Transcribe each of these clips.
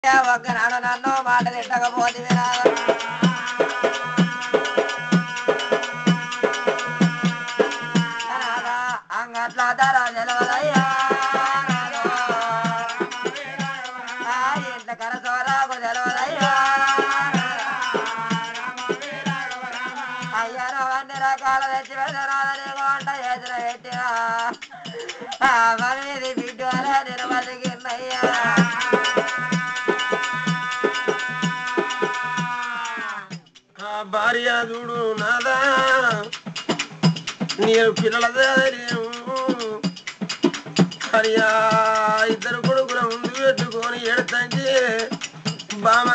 ఒక్కనాడు నన్ను మాట తిట్టకపోతే అంగట్ల ధర నిలవదయ్యా ఆ ఇంత కరసోరాకు తెలవదయ్యా అయ్యారో అన్ని రకాల తెచ్చి పెడతారాలని వంట చేసిన పెట్టినా మరి ఇది బిడ్డు అలా నేను బతికిన్నయ్యా ఆ భార్య చూడు నాదా నేను పిల్లలదే నేను భార్య ఇద్దరు కొడుకుల ముందు పెట్టుకొని ఎడతంచి బామా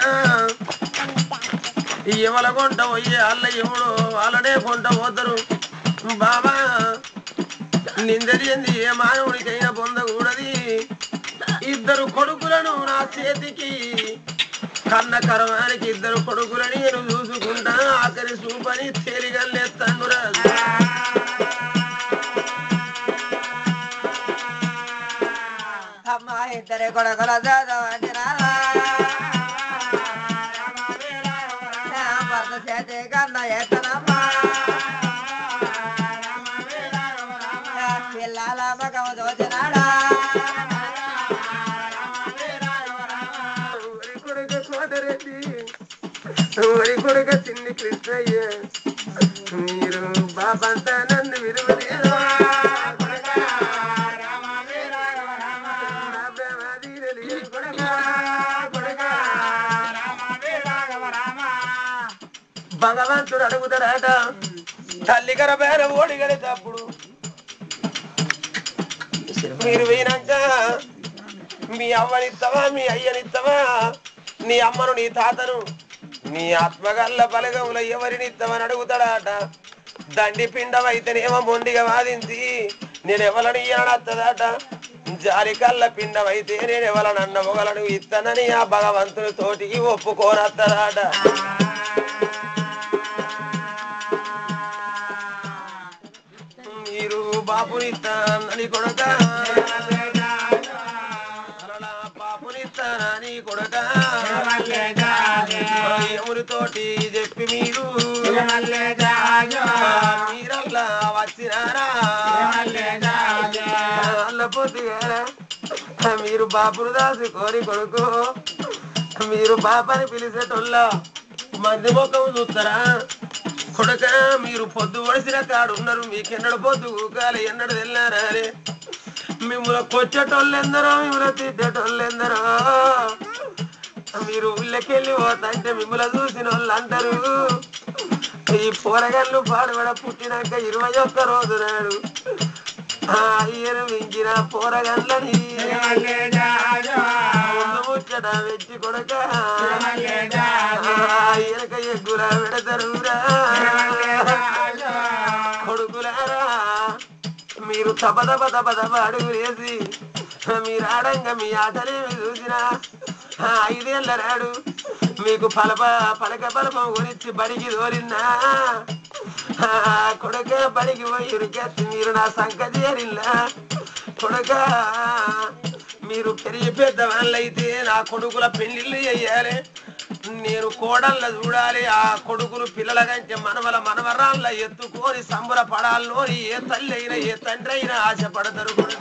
ఎవల కొంట పోయి వాళ్ళ ఎవడు వాళ్ళనే కొంట పోతారు బామా నిందరియంది ఏ మానవుడికైనా పొందకూడది ఇద్దరు కొడుకులను నా చేతికి కన్న కరవానికి ఇద్దరు కొడుకులని నేను చూసుకుంటా ఆఖరి చూపని తేలిగల్లేస్తాను రాజు అమ్మ ఇద్దరి కొడుకుల చదవంటినా భర్త చేతి కన్న ఎత్తనమ్మా పిల్లల మగం దోచినాడా ఊరి కొడుక కోటరెడ్డి ఊరి కొడుక చిన్ని కృష్ణయ్య మీరు బాబంతా నన్ను విలువలేదు భగవంతుడు అడుగుతాడట తల్లి గర పేర ఓడిగడి తప్పుడు మీరు పోయినాక మీ అవ్వనిస్తావా మీ అయ్యనిస్తావా నీ అమ్మను నీ తాతను నీ ఆత్మగల్ల బలగముల ఎవరినిస్తామని అడుగుతాడట దండి పిండమైతేనేమో మొండిగా వాదించి నేను ఎవలని ఇయ్యనత్తదట జాలి కల్ల పిండమైతే నేను ఎవలను అన్న మొగలను ఇస్తానని ఆ భగవంతుని తోటికి ఒప్పుకోనత్తదట మీరు బాపునిస్తానని కొడక అలలా బాపునిస్తానని కొడక ఎవరితోటి చెప్పి మీరు మీరల్లా వచ్చినారా అల్లపోతుగారా మీరు బాపును దాసి కోరి కొడుకు మీరు బాపని పిలిచేటోళ్ళ మంది ముఖం చూస్తారా కొడక మీరు పొద్దు వడిసిన కాడు ఉన్నారు మీకెన్నడు పొద్దు ఊకాలి ఎన్నడు తెల్లారా అని మిమ్మల్ని కొచ్చేటోళ్ళు ఎందరో మిమ్మల్ని తిట్టేటోళ్ళు ఎందరో మీరు ఊళ్ళకెళ్ళి పోతాంటే మిమ్మల్ని చూసిన వాళ్ళు అంటారు ఈ పోరగాళ్ళు పాడుబడ పుట్టినాక ఇరవై ఒక్క రోజు నాడు ఆ అయ్యను మించిన పోరగాళ్ళని ముందు ముచ్చట వెచ్చి కొడక వెనక ఎగ్గుల పెడతారురా కొడుకులారా మీరు తప తప తప తప అడుగులు వేసి మీరు ఆడంగా మీ ఆటలేమి చూసినా ఆ ఐదేళ్ళ రాడు మీకు పలప పలక పలపం గురించి బడికి దోరిన్నా ఆ కొడుక బడికి పోయి ఉరికేస్తే మీరు నా సంక చేరిల్లా కొడుక మీరు పెరిగి పెద్ద వాళ్ళైతే నా కొడుకుల పెళ్లిళ్ళు చెయ్యాలి నేను కోడళ్ళ చూడాలి ఆ కొడుకులు పిల్లల కంటే మనవల మనవరాళ్ళ ఎత్తుకొని సంబర పడాల్లో ఏ తల్లి అయినా ఏ తండ్రి అయినా ఆశపడతారు కొడుక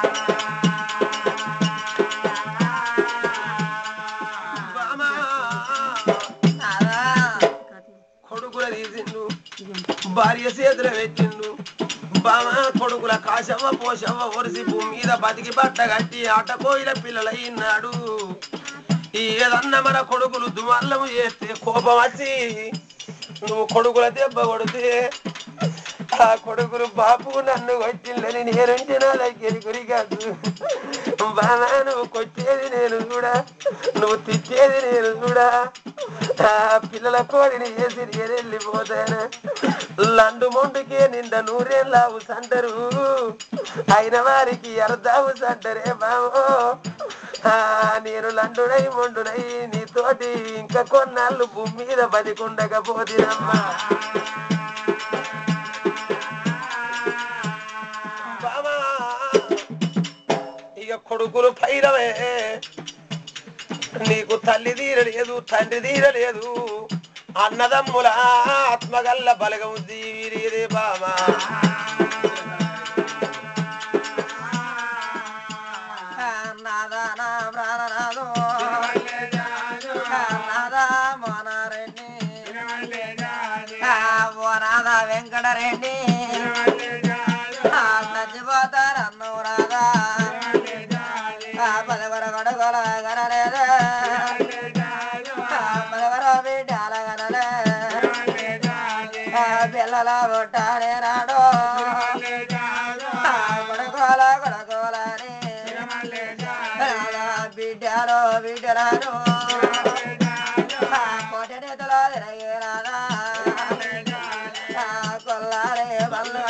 బామా, నాదా కొడుకుల తీసిండు భార్య చేతులు పెట్టిండు బామ కొడుకుల కాశవ్వ పోషవ్వ ఒరిసి భూమి మీద బతికి బట్ట కట్టి ఆట కోయిల పిల్లలైనాడు ఏదన్నా మన కొడుకులు దుమల్లము చేస్తే కోపం వచ్చి నువ్వు కొడుకుల దెబ్బ కొడితే ఆ కొడుకులు బాపు నన్ను కొట్టిందని నేనుంటే నా దగ్గరికి గురి కాదు బాగా నువ్వు కొట్టేది నేను చూడా నువ్వు తిట్టేది నేను చూడా ఆ పిల్లల కోడిని చేసి నేను వెళ్ళిపోతాను లండు మొండుకే నిండ నూరేళ్ళావు సంటరు అయిన వారికి అర్ధావు సంటరే బాబో ఆ నేను లండునై మొండునై నీతోటి ఇంకా కొన్నాళ్ళు భూమి మీద బతికుండకపోతినమ్మా బామా ఇక కొడుకులు పైరవే నీకు తల్లి తీరలేదు తండ్రి తీరలేదు అన్నదమ్ముల ఆత్మగల్ల బలగం దీవిరే బామా నాదా నా ప్రాణనాథు నాదా మోనారెడ్డి ఓ నాదా వెంకటరెడ్డి చచ్చిపోతారు అన్నవు రాదా పదవర గడుగుల గనలేదు పదవర బిడ్డల గనలే పిల్లల పుట్టానే నాడు కొడుకోల కొడుకోలని బిడ్డలు బిడ్డలను కోటనేతలో తిరగిరాదా కొల్లారే బల్లు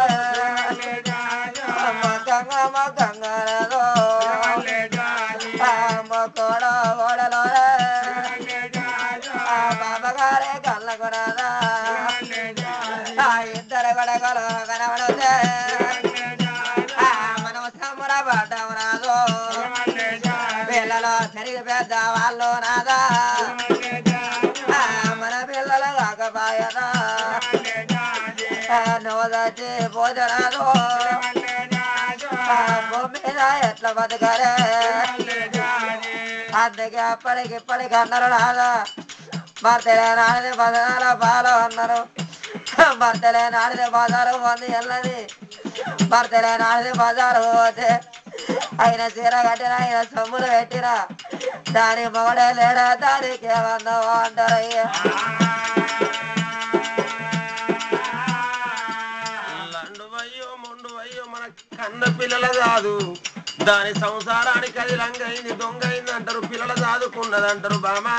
మొక్కంగా మొక్కంగా మొక్కోడ ఓడలో బాబగారే కళ్ళకురాదా ఇద్దరు గడగలు కనబడితే మనం సముర పడ్డం రాదు పిల్లలు సరిగి పెద్ద వాళ్ళు నాదా మన పిల్లలు కాకపోయదా నువ్వు చచ్చి పోతరాదు భూమి మీద ఎట్లా బతకరే అందుకే అప్పటికి ఇప్పటికి అన్నారు రాదా భర్తలే నాడిది బదనాల పాలు అన్నారు భర్తలే నాడిది బజారు పొంది వెళ్ళది భర్తలే నాడిది బజారు పోతే ఆయన చీర కట్టిన ఆయన సొమ్ములు పెట్టిన దాని మొగడే లేడా దానికి ఏమన్నా అంటారు అయ్యా లండు వయ్యో మొండు వయ్యో మన కన్న పిల్లల కాదు దాని సంసారానికి అది లంగైంది దొంగైంది అంటారు పిల్లల చదువుకున్నది అంటారు బామా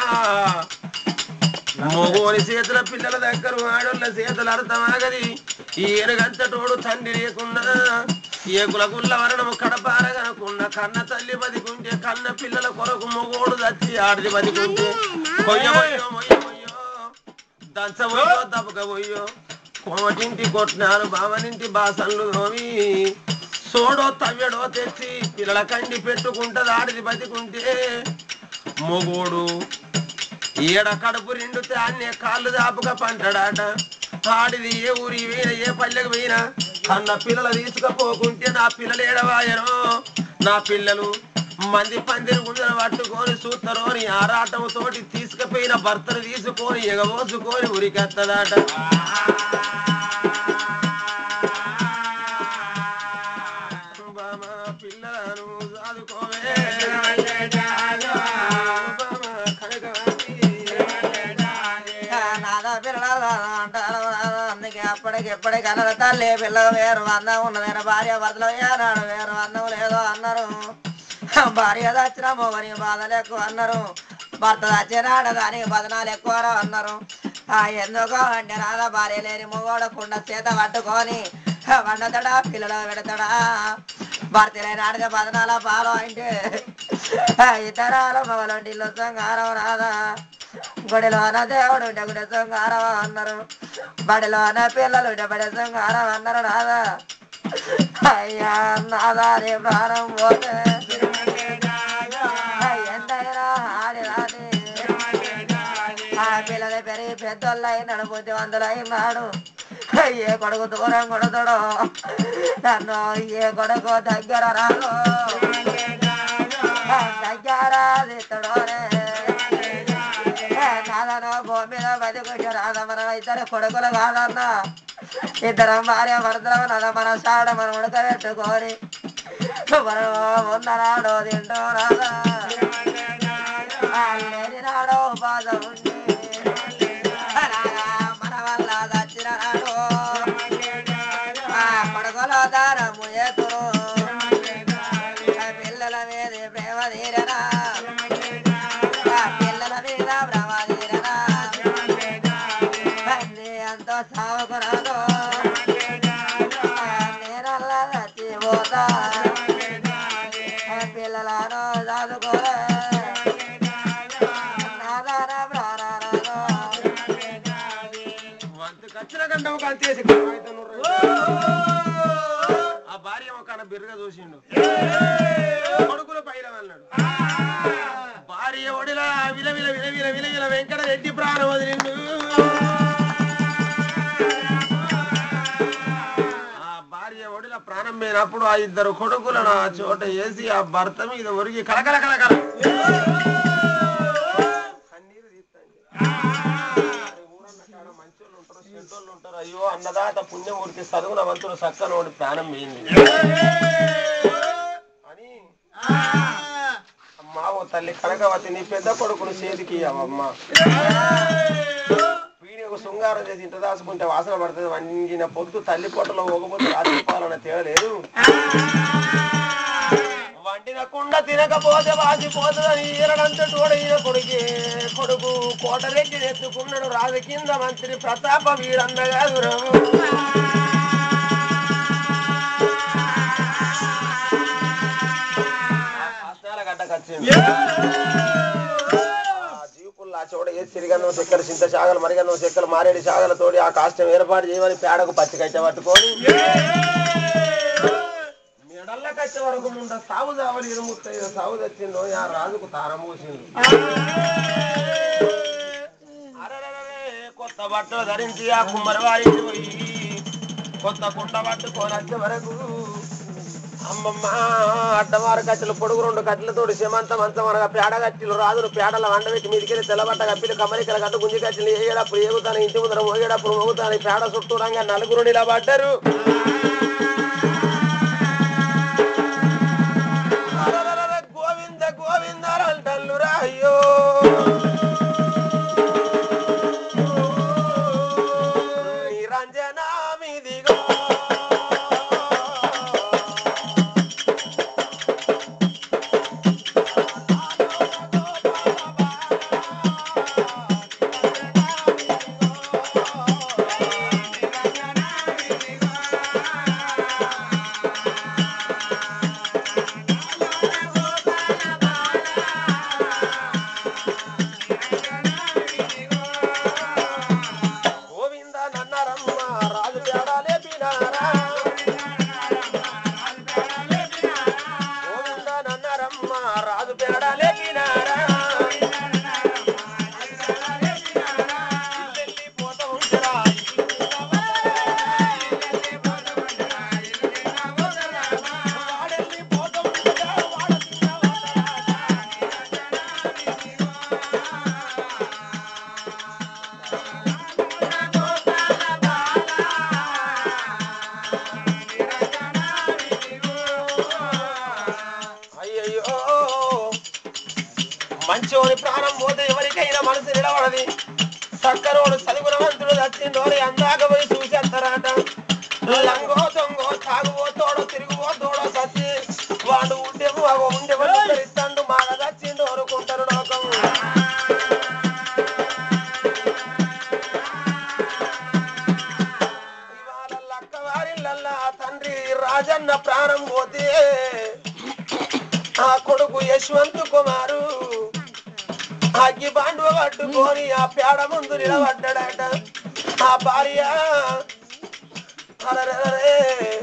మొగోని చేతుల పిల్లల దగ్గర ఆడోళ్ళ చేతులు అర్థమాగది ఏనుగంతటోడు తండ్రి లేకున్నా ఏకుల గుల్ల వరణము కడపారగనకున్న కన్న తల్లి బతికుంటే కన్న పిల్లల కొరకు మొగోడు దచ్చి ఆడిది బతికుంటే కొయ్య మొయ్యో మొయ్య మొయ్యో దంచబోయో దబకబోయో కోమటింటి కొట్టినారు బావనింటి బాసన్లు తోమి సోడో తవ్వెడో తెచ్చి పిల్లల కండి పెట్టుకుంటది ఆడిది బతికుంటే మొగోడు ఈడ కడుపు నిండితే అన్నే కాళ్ళు దాపుగా పంటడాట ఆడిది ఏ ఊరి పోయినా ఏ పల్లెకి పోయినా కన్న పిల్లలు తీసుకపోకుంటే నా పిల్లలు ఏడవాయనో నా పిల్లలు మంది పందిరి గుంజలు పట్టుకొని చూస్తారో అని ఆరాటం తోటి తీసుకుపోయిన భర్తను తీసుకొని ఎగబోసుకొని ఉరికెత్తదాట బామా పిల్లలను చదువుకోవే బామా కనకవతి. నాదా పిల్లలు అంటారు అందుకే అప్పటికి ఎప్పటికి అన్నారు తల్లి పిల్ల వేరు అందం ఉన్నదని భార్య భర్తలు ఏనాడు వేరు అందం లేదో అన్నారు భార్య దచ్చిన మొగని బాధలు ఎక్కువ అన్నారు భర్త దచ్చినాడు దానికి బదనాలు ఎక్కువ అన్నారు ఆ ఎందుకో అంటే రాదా భార్య లేని మొగోడు కుండ చేత పట్టుకొని వండుతాడా పిల్లలు పెడతాడా భర్త లేని ఆడితే బదనాల పాలు అంటే ఇతరాలు మొగలు ఇల్లు సంగారం రాదా గుడిలోన దేవుడు ఉంటే గుడి శృంగారం అన్నారు బడిలోన పిల్లలు ఉంటే బడి శృంగారం అన్నారు నాదా అయ్యా నాదా నీ ప్రాణం పోతే ఎంతైనా ఆడి రాని ఆ పిల్లలు పెరిగి పెద్దోళ్ళు అయినాడు బుద్ధివంతులు అయినాడు ఏ కొడుకు దూరం కొడుతాడో నన్ను ఏ కొడుకు దగ్గర రాదు దగ్గర దిత్తడోనే కాదనో భూమి మీద బతికొచ్చి రాదా మనం ఇద్దరు కొడుకులు కాదన్నా ఇద్దరం భార్య భర్తలు నద మన సాడ మనం ఉడకబెట్టుకొని మనం ఉన్ననాడు తింటూ రాదా లేని నాడు బాధ ఉండి రాగా మన వల్ల దచ్చిన నాడు ఆ కొడుకుల దారము ఎదురు పిల్లల మీద ప్రేమ తీరనా ఆ పిల్లల మీద భ్రమ తీరనా తండ్రి ఎంతో సాగుకున్నాడు నేనల్లా చచ్చిపోతా పిల్లలను చదువుకోలే నాదాన ప్రాణాలను వంతు కచ్చిన గంట ఒక అంతేసి ఆ భార్య ఒక బిర్రగా చూసిండు కొడుకులు పైన అన్నాడు భార్య ఎవడే విల విల విల విల విల విల వెంకట రెడ్డి ప్రాణం వదిలిండు ఆ భార్య ఒడిల ప్రాణం పోయినప్పుడు ఆ ఇద్దరు కొడుకులను ఆ చోట వేసి ఆ భర్త మీద ఒరిగి కలకల కలకల కన్నీరు తీస్తాండి. మరి ఊరన్న కాడ మంచోళ్ళు ఉంటారు, చెడ్డోళ్ళు ఉంటారు. అయ్యో అన్నదాత పుణ్యమూర్తి చదువున వంతుడు సక్కనోడి ప్రాణం పోయింది అని అమ్మా ఓ తల్లి కనకవతి నీ పెద్ద కొడుకును చేతికి అమ్మా వీడియోకు శృంగారం చేసి ఇంట దాచుకుంటే వాసన పడుతుంది వంగిన పొద్దు తల్లి పొట్టలో ఒకపోతే రాత్రి పాలన తేడలేదు వండిన కుండ తినకపోతే వాసిపోతుందని ఈరడంతటి కూడా ఈయన కొడుకే కొడుకు కోటరెడ్డి ఎత్తుకున్నాడు రాజు కింద మంత్రి ప్రతాప వీరన్నగా గురవు జీవుపుల్లా చోట ఏ సిరిగన్నం చెక్కల చింత శాగలు మరిగన్నం చెక్కలు మారేడు శాగలతోటి ఆ కాష్టం ఏర్పాటు చేయమని పేడకు పచ్చి కట్టె పట్టుకొని మెడల్ల కట్టె వరకు ముండ సాగు చావలి ఇరుముత్తయ్య సాగు తెచ్చిండు ఆ రాజుకు తారం పూసిండు అరెరెరెరె, కొత్త బట్టలు ధరించి ఆ కుమ్మరి వారికి పోయి కొత్త కుండ పట్టుకొని వచ్చే వరకు అమ్మమ్మ అడ్డమార కట్టెలు పొడుగు రెండు కట్టెలతోటి సీమంత మంచం అనగా పేడ కట్టెలు రాజులు పేడల వండబెట్టి మీదికెళ్ళి తెల్లబట్ట కప్పిలు కమలికల కట్టు గుంజి కట్టెలు ఏగేటప్పుడు ఏగుతాను ఇంటి ముందర మోగేటప్పుడు మోగుతాను పేడ చుట్టూరంగా నలుగురు నిలబడ్డారు అరెరెరెరె, గోవింద గోవింద అంటల్లు రాయ్యో నిరంజనా మీదిగో గోవింద నన్నరమ్మ రాజు తేడాలే పినారా గోవింద నన్నరమ్మ రాజు తేడాలే పినారా ఇల్లెల్లి పోత ఉంటరా వాడెల్లి పోత ఉంటరా వాడ అయ్యయ్యో మంచోని ప్రాణం పోతే ఎవరికైనా మనసు నిలబడది సక్కరోడు చదువురవంతుడు చచ్చిండోని అందాక పోయి చూసేస్తారట లంగో దొంగో తాగువో తోడో తిరుగువో తోడో సచ్చి వాడు ఉండేమో అగో ఉండేమో ఇస్తాడు మాగ చచ్చిండు అనుకుంటారు లోకం ఇవాళ లక్కవారిల్లల్లా తండ్రి రాజన్న ప్రాణం పోతే ఆ కొడుకు యశ్వంత్ కుమారు అగ్గి బాండు పట్టుకొని ఆ పేడ ముందు నిలబడ్డాడట ఆ భార్య అరెరెరె,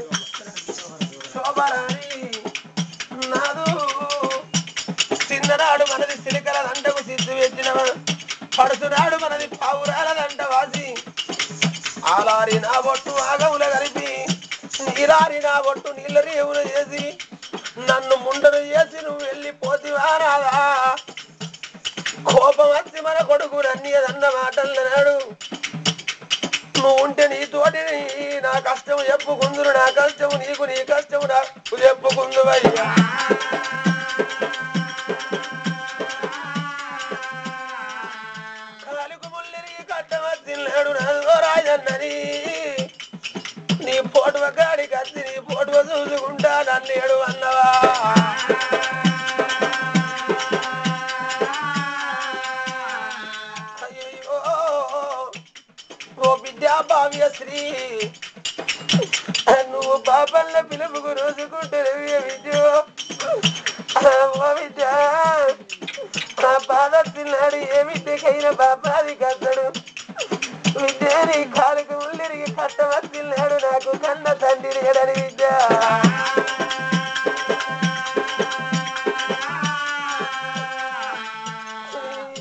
శోభరాణి నాదు చిన్ననాడు మనది సిలికల దండకు సిద్ధు పెట్టిన పడుతున్నాడు మనది పావురాల దండ వాసి ఆలారి నా బొట్టు ఆగముల కలిపి నీలారి నా బొట్టు నీళ్ళ రేవులు చేసి నన్ను ముండను చేసి నువ్వు వెళ్ళిపోతివా రాదా కోపం వచ్చి మన కొడుకు నన్ను అన్న మాటలు నాడు నువ్వు ఉంటే నీతోటి నా కష్టం చెప్పుకుందురు నా కష్టము నీకు నీ కష్టము నాకు చెప్పుకుందువయ్యా కాలుకు ముల్లిరిగి కట్టవచ్చిన్నాడు నాదో రాజన్నని నీ పోటువ కాడి కత్తి నీ పోటువ చూసుకుంటా నన్నేడు అన్నవా అయ్యయ్యో, ఓ విద్యా భావ్య శ్రీ నువ్వు బాబల్ల పిలుపుకు రోజుకుంటే విద్య ఓ విద్య నా బాధ తిన్నాడు ఏ విద్యకైనా బాబాది కద్దడు విద్య నీ కాలుకు ఉల్లిరిగి కట్టవచ్చిన్నాడు నాకు కన్న తండ్రి లేడని విద్య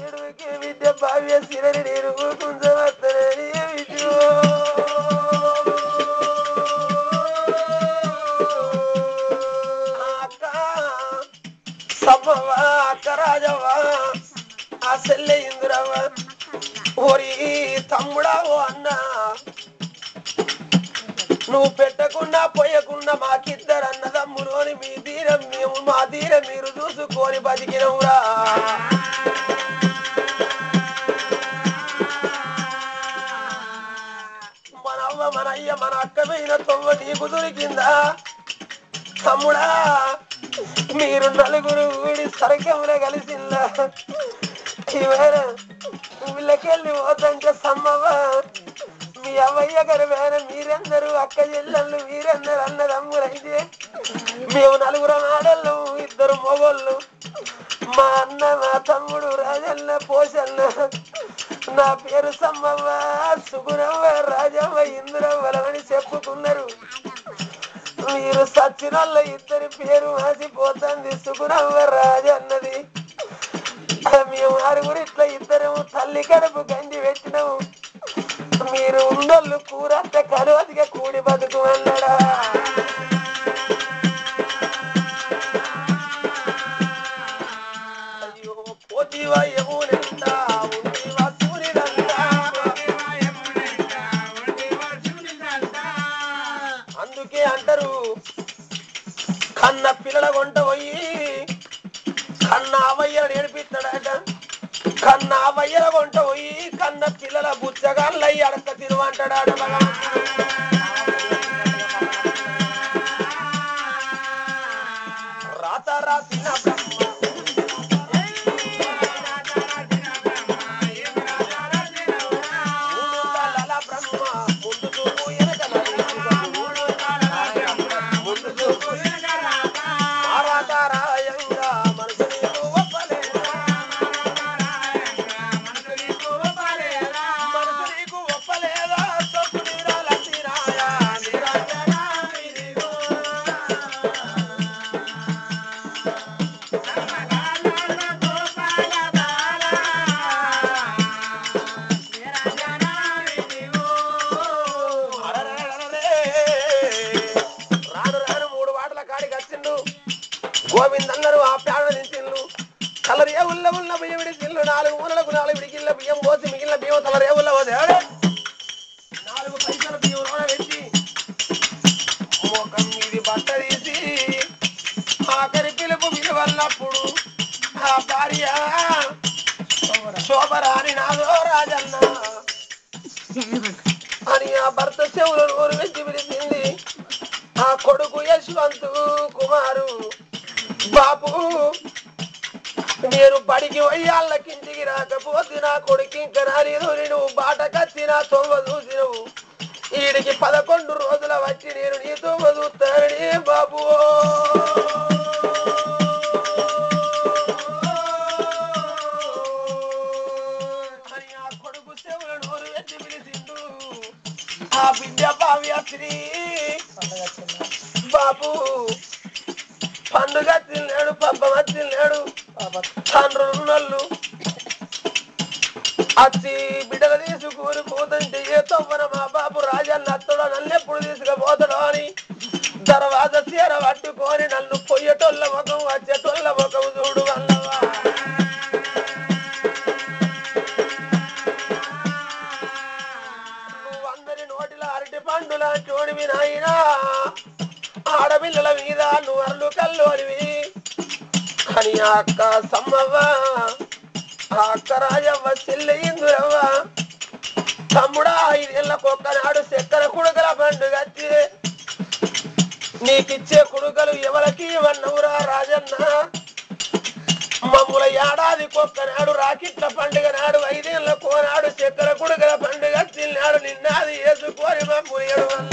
నిడుకి విద్య భావ్య సిరని నేను కుంజవత్తనని విద్యో అక్క సమ్మవ్వ అక్క రాజవ్వ ఆ సెల్లె ఇందురవ్వ ఓరి తమ్ముడా ఓ అన్నా నువ్వు పెట్టకుండా పోయకుండా మాకిద్దరు అన్నదమ్ములు అని మీ తీరం మేము మా తీరం మీరు చూసుకొని బతికినవురా మన అవ్వ మన అయ్య మన అక్క పోయిన తొవ్వ నీకు దొరికిందా తమ్ముడా మీరు నలుగురు ఊడి సరకంలో కలిసిందా ఇవాళ వీళ్ళకెళ్ళి పోతంటే సమ్మవ్వ మీ అవ్వయ్య గారు వేరే మీరందరూ అక్క చెల్లెళ్ళు మీరందరూ అన్నదమ్ములైతే మేము నలుగురు ఆడళ్ళు ఇద్దరు మొగోళ్ళు మా అన్న మా తమ్ముడు రాజన్న పోషన్న నా పేరు సమ్మవ్వ సుగుణవ్వ రాజవ్వ ఇంద్రవ్వలమని చెప్పుకున్నారు మీరు సచ్చినోళ్ళ ఇద్దరి పేరు మాసిపోతుంది సుగుణవ్వ రాజన్నది మేము ఆరుగురు ఇట్లా ఇద్దరము తల్లి కడుపు గంజి పెట్టినాము మీరు ఉండోళ్ళు కూరంత కరువతిగా కూడి బతుకు అన్నాడా అయ్యో పోతివా యమునంట ఉంటివా సూర్యుడంట అందుకే అంటారు కన్న పిల్లల కొంట పోయి కన్న అవయ్య నేర్పిస్తాడట కన్న అవయ్యల కొంట పోయి కన్న పిల్లల బుచ్చగాళ్ళయ్యి అడక తిరువంటాడాట భగవంతుడు రాత రాసిన బ్రహ్మ మూడుతలల బ్రహ్మ ముందు చూపు వెనక ముందు చూపు ఆరాటారాయంగా మనసు నీకు ఒప్పలేదా మనసు నీకు ఒప్పలేదా సొక్కు నీరాల తీరాయా నిరంజనా నీదిగో. అరరరరరే. రాను రాను మూడు వాటల కాడికి వచ్చిండు గోవిందన్నరు ఆ పేడ దించిండు కలర్ ఏ ఉల్ల ఉల్ల బియ్యం విడిచిల్లు నాలుగు మూలలకు నాలుగు విడికిళ్ళ బియ్యం పోసి మిగిలిన బియ్యం కలర్ ఏ ఉల్ల పోతే ఎవడే? నాలుగు పైసల బియ్యం రోడ పెట్టి ముఖం మీది బట్ట తీసి ఆఖరి పిలుపు విలువన్నప్పుడు ఆ భార్య శోభరాని నాదో రాజన్న అని ఆ భర్త చెవులు నోరు వెచ్చి పిలిచింది ఆ కొడుకు యశ్వంతు కుమారు బాపు నేను బడికి వయ్యాళ్ళకింటికి రాకపోతే నా కొడుకు ఇంకా రాలేదు నేను బాట కత్తి నా తొవ్వ చూసినవు ఈడికి పదకొండు రోజుల వచ్చి నేను నీ తొవ్వ చూస్తానని బాబు అని ఆ కొడుకు చెవుల నోరు వెచ్చి పిలిచిండు ఆ బిడ్డ భావ్యశ్రీ బాబు పండుగ తిన్నాడు పబ్బం తిన్నాడు తండ్రులు అచ్చి బిడ్డలు తీసుకుని పోతుంటే ఏ తవ్వన మా బాబు రాజన్న అత్తడో నన్ను ఎప్పుడు తీసుకుపోతాడో అని తర్వాత చీర పట్టుకొని నన్ను పొయ్యటోళ్ళ ముఖం వచ్చేటోళ్ళ ముఖం చూడు అన్నవా నువ్వు అందరి నోటిలో అరటి పండుల చూడివి నాయనా ఆడపిల్లల మీద నువ్వు అరలు కళ్ళు అనివి అని ఆ అక్క సమ్మవ్వ ఆ అక్క రాజవ్వ చెల్లె ఇందురవ్వ తమ్ముడా ఐదేళ్ళకు ఒక్కనాడు చక్కెర కుడుకల పండుగ వచ్చి నీకిచ్చే కుడుకలు ఎవరికి ఇవన్నవురా రాజన్న మమ్ముల ఏడాది ఒక్కనాడు రాకిట్ల పండుగ నాడు ఐదేళ్ళ కోనాడు చక్కెర కుడుకల పండుగ తిన్నాడు నిన్నాది వేసుకొని మమ్ములు ఏడు వల్ల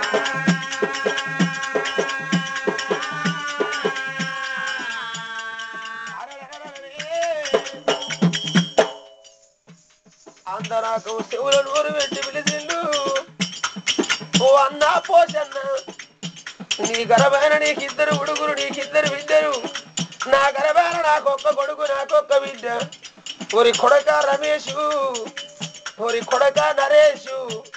అందరాకు శివుల నూరు పెట్టి పిలిచిండు ఓ అన్నా పోసన్న నీ గర్భాన నీకిద్దరు ఉడుగురు నీకిద్దరు బిడ్డరు నా గర్భాన నాకొక్క కొడుకు నాకొక్క బిడ్డ ఒరి కొడక రమేషు ఒరి కొడక నరేషు